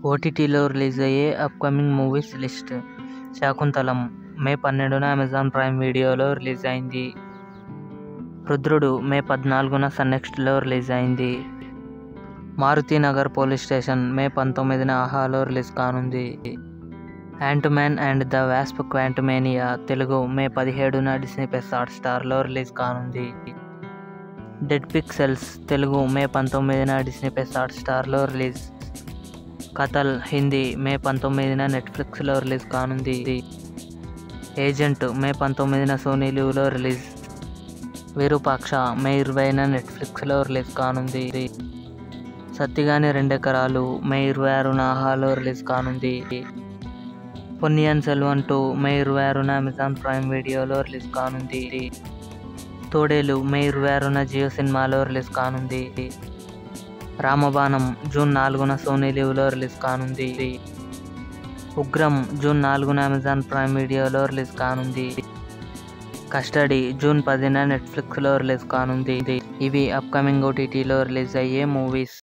ఓటీటీలో రిలీజ్ అయ్యే upcoming movies list Shaakuntalam May పన్నెండున అమెజాన్ ప్రైమ్ వీడియోలో రిలీజ్ అయింది రుద్రుడు మే పద్నాలుగున సన్నెక్స్ట్లో రిలీజ్ అయింది మారుతీనగర్ పోలీస్ స్టేషన్ మే పంతొమ్మిదిన ఆహాలో రిలీజ్ కానుంది Ant Man and the Wasp Quantumania Telugu May పదిహేడున డిస్నీ ప్లస్ హాట్ స్టార్లో రిలీజ్ కానుంది డెడ్ పిక్సెల్స్ తెలుగు మే పంతొమ్మిదిన డిస్నీ ప్లస్ హాట్ స్టార్లో రిలీజ్ కతల్ హిందీ మే పంతొమ్మిదిన నెట్ఫ్లిక్స్లో రిలీజ్ కానుంది ఏజెంట్ మే పంతొమ్మిదిన సోనీ లీవ్లో రిలీజ్ విరూపాక్ష మే ఇరవైన నెట్ఫ్లిక్స్లో రిలీజ్ కానుంది సత్తిగాని రెండెకరాలు మే ఇరవై ఆరున ఆహాలో రిలీజ్ కానుంది పొన్నియన్ సెల్వన్ టూ మే ఇరవై ఆరున అమెజాన్ ప్రైమ్ వీడియోలో రిలీజ్ కానుంది తోడేలు మే ఇరవై ఆరున జియో సినిమాలో రిలీజ్ కానుంది రామబాణం జూన్ నాలుగున సోనీ లీవ్లో రిలీజ్ కానుంది ఉగ్రం జూన్ నాలుగున అమెజాన్ ప్రైమ్ వీడియోలో రిలీజ్ కానుంది కస్టడీ జూన్ పదిన నెట్ఫ్లిక్స్లో రిలీజ్ కానుంది ఇవి అప్కమింగ్ ఓటీటీలో రిలీజ్ అయ్యే మూవీస్